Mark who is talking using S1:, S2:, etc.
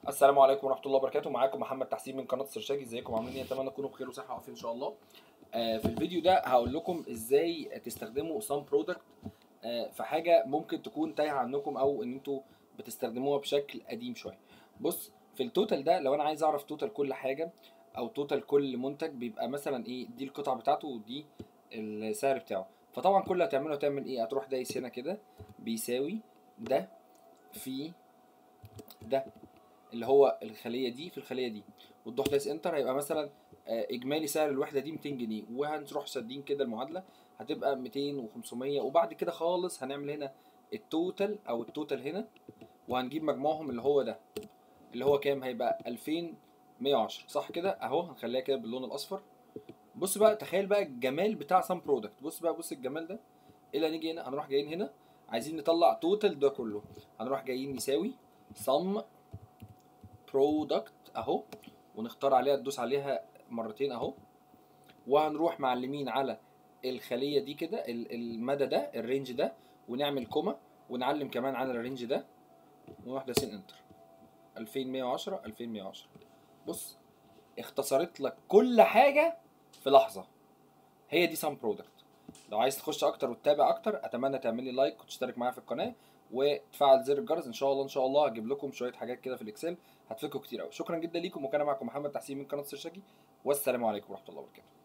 S1: السلام عليكم ورحمه الله وبركاته معاكم محمد تحسين من قناه السرشاجي ازيكم عاملين ايه اتمنى تكونوا بخير وصحه وعافيه ان شاء الله آه في الفيديو ده هقول لكم ازاي تستخدموا سام برودكت آه في حاجه ممكن تكون تايهه عنكم او ان انتوا بتستخدموها بشكل قديم شويه بص في التوتال ده لو انا عايز اعرف توتال كل حاجه او توتال كل منتج بيبقى مثلا ايه دي القطعه بتاعته ودي السعر بتاعه فطبعا كل اللي هتعمله هتعمل ايه هتروح دايس هنا كده بيساوي ده في ده اللي هو الخليه دي في الخليه دي وتروح دايس انتر هيبقى مثلا آه، اجمالي سعر الوحده دي 200 جنيه وهنروح سادين كده المعادله هتبقى 200 و500 وبعد كده خالص هنعمل هنا التوتال او التوتال هنا وهنجيب مجموعهم اللي هو ده اللي هو كام هيبقى 2110 صح كده اهو هنخليها كده باللون الاصفر بص بقى تخيل بقى الجمال بتاع سام برودكت بص بقى بص الجمال ده ايه اللي هنيجي هنا هنروح جايين هنا عايزين نطلع توتال ده كله هنروح جايين يساوي سم برودكت اهو ونختار عليها تدوس عليها مرتين اهو وهنروح معلمين على الخليه دي كده ال- المدى ده الرينج ده ونعمل كوما ونعلم كمان على الرينج ده ونروح داسين انتر 2110 2110 بص اختصرت لك كل حاجه في لحظه هي دي سام برودكت لو عايز تخش اكتر وتتابع اكتر اتمنى تعمل لي لايك وتشترك معايا في القناه وتفعل زر الجرس ان شاء الله ان شاء الله هجيب لكم شويه حاجات كده في الاكسل هتفيدكم كتير قوي شكرا جدا ليكم وكان معكم محمد تحسين من قناه السرشاكي والسلام عليكم ورحمه الله وبركاته